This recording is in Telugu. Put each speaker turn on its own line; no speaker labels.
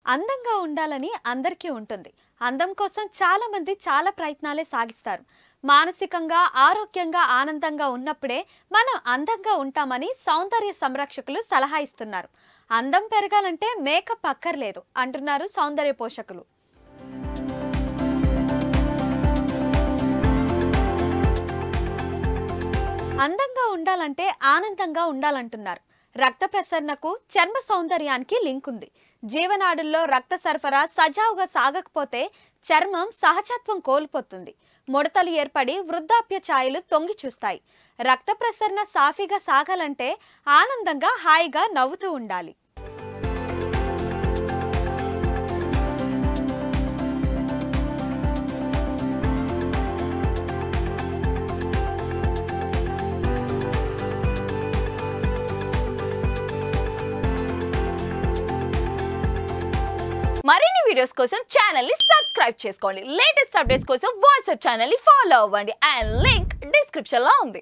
అందంగా ఉండాలని అందరికీ ఉంటుంది అందం కోసం చాలా మంది చాలా ప్రయత్నాలే సాగిస్తారు మానసికంగా ఆరోగ్యంగా ఆనందంగా ఉన్నప్పుడే మనం అందంగా ఉంటామని సౌందర్య సంరక్షకులు సలహా ఇస్తున్నారు అందం పెరగాలంటే మేకప్ అక్కర్లేదు అంటున్నారు సౌందర్య పోషకులు అందంగా ఉండాలంటే ఆనందంగా ఉండాలంటున్నారు రక్త ప్రసరణకు చర్మ సౌందర్యానికి లింక్ ఉంది జీవనాడుల్లో రక్త సరఫరా సజావుగా సాగకపోతే చర్మం సహజత్వం కోల్పోతుంది ముడతలు ఏర్పడి వృద్ధాప్య ఛాయలు తొంగి చూస్తాయి రక్త ప్రసరణ సాఫీగా సాగాలంటే ఆనందంగా హాయిగా నవ్వుతూ ఉండాలి
మరిన్ని వీడియోస్ కోసం ఛానల్ ని సబ్స్క్రైబ్ చేసుకోండి లేటెస్ట్ అప్డేట్స్ కోసం వాట్సాప్ ఛానల్ ని ఫాలో అవ్వండి అండ్ లింక్ డిస్క్రిప్షన్ లో ఉంది